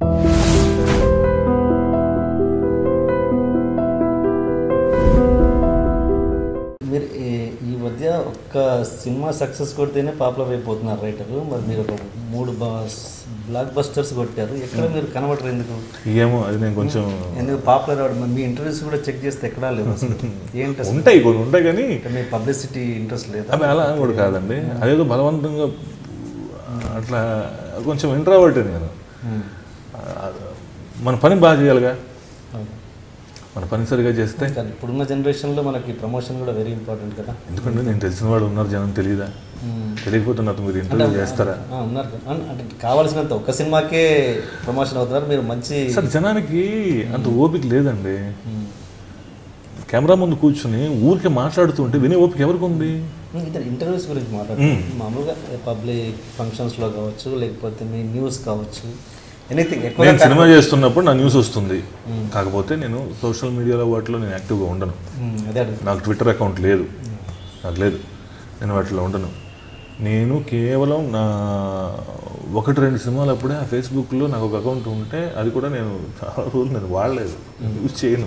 మీరు ఈ- ఈ మధ్య ఒక్క సినిమా సక్సెస్ కొడితేనే పాపులర్ అయిపోతున్నారు రైటరు మరి మీరు ఒక మూడు బ్లాక్ బస్టర్స్ కొట్టారు ఎక్కడ మీరు కనబడరు ఎందుకు ఏమో అది నేను కొంచెం ఎందుకు పాపులర్ అవ్వడం మరి మీ ఇంటర్వ్యూస్ కూడా చెక్ చేస్తే ఎక్కడా లేవు అసలు ఏంటి అసలు ఉంటాయి కొన్ని ఉంటాయి కానీ అంటే మీ పబ్లిసిటీ ఇంట్రెస్ట్ లేదా అవి అలా కూడా కాదండి అదేదో బలవంతంగా అట్లా కొంచెం ఇంట్రావర్ట్ నేను ఉమ్. ఆ, మన పని బాగా చేయాలిగా అవును. మన పని సరిగా చేస్తే కానీ ఇప్పుడున్న జనరేషన్లో మనకి ప్రమోషన్ కూడా వెరీ ఇంపార్టెంట్ కదా ఎందుకంటే నేను తెలిసిన వాడు ఉన్నారు జనం తెలియదా ఉమ్. తెలియకపోతే నాతో మీరు ఇంటర్వ్యూ చేస్తారా ఆ, ఉన్నారు కదా. అన్- అంటే కావాల్సినంత ఒక్క సినిమాకే ప్రమోషన్ అవుతున్నారు మీరు మంచి సార్ జనానికి అంత ఓపిక లేదండి ఉమ్. కెమెరా ముందు కూర్చుని ఊరికే మాట్లాడుతుంటే వినే ఓపిక ఎవరికి ఉంది ఇద్దరు ఇంటర్వ్యూస్ గురించి మాట్లాడుతున్నాం మామూలుగా పబ్లిక్ ఫంక్షన్స్లో కావచ్చు లేకపోతే మీ న్యూస్ కావచ్చు ఎనీథింగ్ ఎక్కువ నేను సినిమా చేస్తున్నప్పుడు నా న్యూస్ వస్తుంది కాకపోతే నేను సోషల్ మీడియాలో వాటిలో నేను యాక్టివ్గా ఉండను అదే అడుగు నాకు ట్విట్టర్ అకౌంట్ లేదు నాకు లేదు నేను వాటిలో ఉండను నేను కేవలం నా ఒకటి రెండు సినిమాలు అప్పుడే ఆ ఫేస్బుక్లో నాకు ఒక అకౌంట్ ఉంటే అది కూడా నేను చాలా రోజులు నేను వాడలేదు యూజ్ చేయను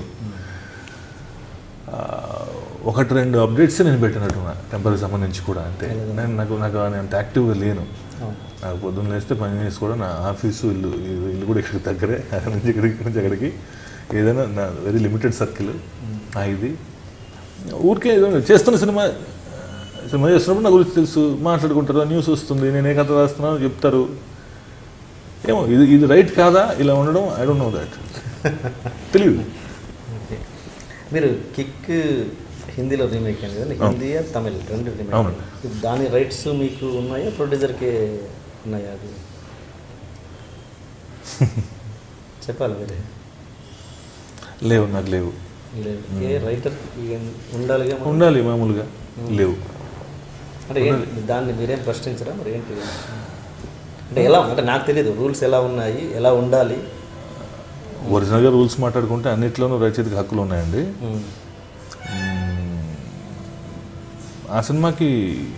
ఆ, ఒకటి రెండు అప్డేట్స్ నేను పెట్టినట్టున్నా టెంపర్కి సంబంధించి కూడా అంతే నేను నాకు నాకు నేను అంత యాక్టివ్గా లేను అవును. నాకు పొద్దున్న లేస్తే పని చేసి కూడా నా ఆఫీసు ఇల్లు ఇల్లు ఇల్లు కూడా ఇక్కడికి దగ్గరే అక్కడి నుంచి ఇక్కడికి ఇక్కడి నుంచి అక్కడికి ఏదైనా నా వెరీ లిమిటెడ్ సర్కిల్ నా ఇది ఊరికే ఏదో చేస్తున్న సినిమా సినిమా చేస్తున్నప్పుడు నా గురించి తెలుసు మాట్లాడుకుంటారు న్యూస్ వస్తుంది నేను ఏ కథ రాస్తున్నానో చెప్తారు ఏమో ఇది ఇది రైట్ కాదా ఇలా ఉండడం ఐ డోంట్ నో దాట్ తెలియదు ఓకే మీరు కిక్ హిందీలో రీమేక్ అయింది కదా హిందీ తమిళ్ రెండు రీమేక్ అవునండి. దాని రైట్స్ మీకు ఉన్నాయా ప్రొడ్యూసర్కి ఉన్నాయా అది చెప్పాలి మీరే లేవు నాకు లేవు లేదు ఏ రైటర్ ఉండాలిగా మరి. ఉండాలి మామూలుగా లేవు అంటే ఏంటి దాన్ని మీరేం ప్రశ్నించరా మరి ఏంటి అంటే ఎలా అంటే నాకు తెలియదు రూల్స్ ఎలా ఉన్నాయి ఎలా ఉండాలి ఒరిజినల్గా రూల్స్ మాట్లాడుకుంటే అన్నిట్లోనూ రచయితకి హక్కులు ఉన్నాయండి ఉమ్. మ్మ్. ఆ సినిమాకి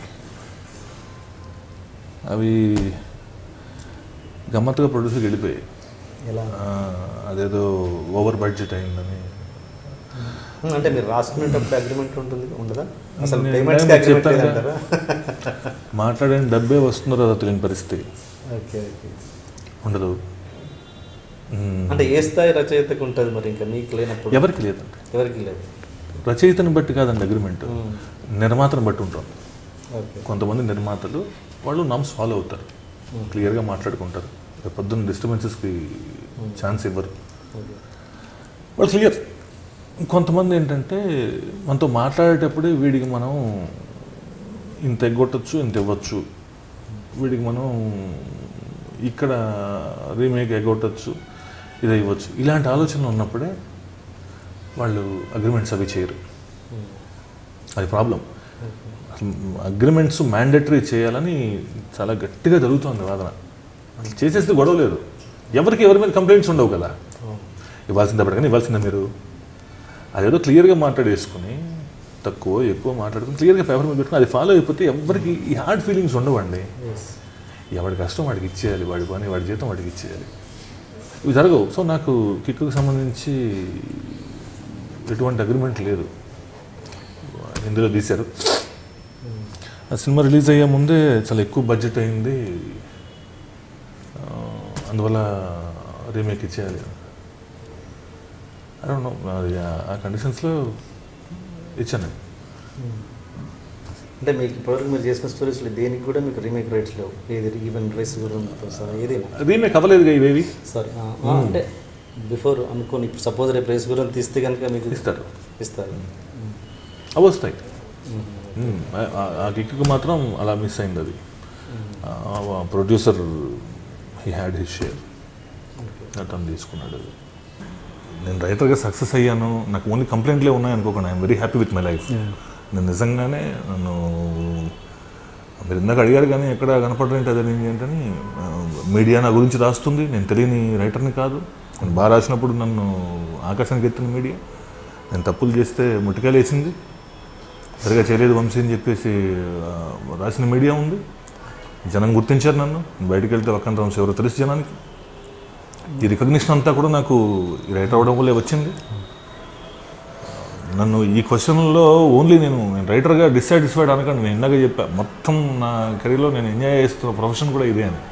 అవి గమ్మత్తుగా ప్రొడ్యూసర్కి వెళ్ళిపోయాయి ఎలా ఆ, అదేదో ఓవర్ బడ్జెట్ అయిందని ఉమ్, అంటే మీరు రాసుకునేటప్పుడు అగ్రిమెంట్ ఉంటుంది ఉండదా అసలు నేను పేమెంట్స్ ఇందాక అగ్రిమెంట్ చెప్తాను లేదంటారా మాట్లాడిన డబ్బే వస్తుందో రాదో తెలియని పరిస్థితి ఓకే ఓకే ఉండదు మ్మ్. అంటే ఏ స్థాయి రచయితకు ఉంటుంది మరి ఇంకా మీకు లేనప్పుడు ఎవరికి లేదండి ఎవరికి లేదు రచయితని బట్టి కాదండి అగ్రిమెంట్ ఉమ్, నిర్మాతను బట్టి ఉంటాం ఓకే కొంతమంది నిర్మాతలు వాళ్ళు నామ్స్ ఫాలో అవుతారు క్లియర్గా మాట్లాడుకుంటారు రేపు పొద్దున్న డిస్టర్బెన్సెస్కి ఛాన్స్ ఇవ్వరు ఓకే వాళ్ళు క్లియర్ కొంతమంది ఏంటంటే మనతో మాట్లాడేటప్పుడే వీడికి మనం ఇంత ఎగ్గొట్టచ్చు ఇంత ఇవ్వచ్చు వీడికి మనం ఇక్కడ రీమేక్ ఎగ్గొట్టచ్చు ఇది ఇవ్వచ్చు ఇలాంటి ఆలోచనలు ఉన్నప్పుడే వాళ్ళు అగ్రిమెంట్స్ అవి చేయరు ఉమ్, అది ప్రాబ్లం అగ్రిమెంట్స్ మ్యాండేటరీ చేయాలని చాలా గట్టిగా జరుగుతోంది వాదన అసలు చేసేస్తే గొడవ లేదు ఎవరికి ఎవరి మీద కంప్లైంట్స్ ఉండవు కదా అవును. ఇవ్వాల్సిందే పడగానే ఇవ్వాల్సిందే మీరు అదేదో క్లియర్గా మాట్లాడేసుకుని తక్కువ ఎక్కువ మాట్లాడుకుని క్లియర్గా పేపర్ మీద పెట్టుకుని అది ఫాలో అయిపోతే ఎవరికి ఈ హార్డ్ ఫీలింగ్స్ ఉండవండి Yes. ఎవడి కష్టం వాడికి ఇచ్చేయాలి వాడి పని వాడి జీతం వాడికి ఇచ్చేయాలి ఇవి జరగవు సో నాకు కిక్కు సంబంధించి ఎటువంటి అగ్రిమెంట్ లేదు హిందీలో తీశారు ఆ సినిమా రిలీజ్ అయ్యే ముందే చాలా ఎక్కువ బడ్జెట్ అయింది ఆ, అందువల్ల రీమేక్ ఇచ్చేయాలి ఐ డోంట్ నో అది ఆ- ఆ కండిషన్స్లో ఇచ్చాను అంటే మీకు ఇప్పటివరకు మీరు చేసిన స్టోరీస్లో దేనికి కూడా మీకు రీమేక్ రైట్స్ లేవు ఏది ఈవెన్ రైస్ గురించి సార్ ఏదైనా రీమేక్ అవ్వలేదుగా ఇవేవి సారీ అంటే బిఫోర్ అనుకోని ఇప్పుడు సపోజ్ రేపు రైస్ గురించి తీస్తే కనుక మీకు ఇస్తారు ఇస్తారు అవి వస్తాయి మ్మ్. ఆ- ఆ- ఆ కిక్కు మాత్రం అలా మిస్ అయింది అది producer he had his share అతను తీసుకున్నాడు నేను రైటర్గా సక్సెస్ అయ్యాను నాకు ఓన్లీ కంప్లైంట్లే ఉన్నాయి అనుకోకుండా I'm very happy with my life నేను నిజంగానే నన్ను మీరు ఇందాక అడిగారు కానీ ఎక్కడ కనపడరేంటి అదే ఏంటని మీడియా నా గురించి రాస్తుంది నేను తెలియని రైటర్ని కాదు నేను బాగా రాసినప్పుడు నన్ను ఆకాశానికి ఎత్తిన మీడియా నేను తప్పులు చేస్తే ముట్టికాయలు వేసింది సరిగా చేయలేదు వంశీ అని చెప్పేసి ఆ, రాసిన మీడియా ఉంది జనం గుర్తించారు నన్ను బయటికి వెళ్తే వక్కంత వంశీ ఎవరో తెలుసు జనానికి ఈ రికగ్నిషన్ అంతా కూడా నాకు ఈ రైటర్ అవడం వల్లే వచ్చింది నన్ను ఈ క్వశ్చన్లో ఓన్లీ నేను నేను రైటర్గా డిస్సాటిస్ఫైడ్ అనకండి నేను ఇందాక చెప్పా మొత్తం నా కెరీర్లో నేను ఎంజాయ్ చేస్తున్న ప్రొఫెషన్ కూడా ఇదే అని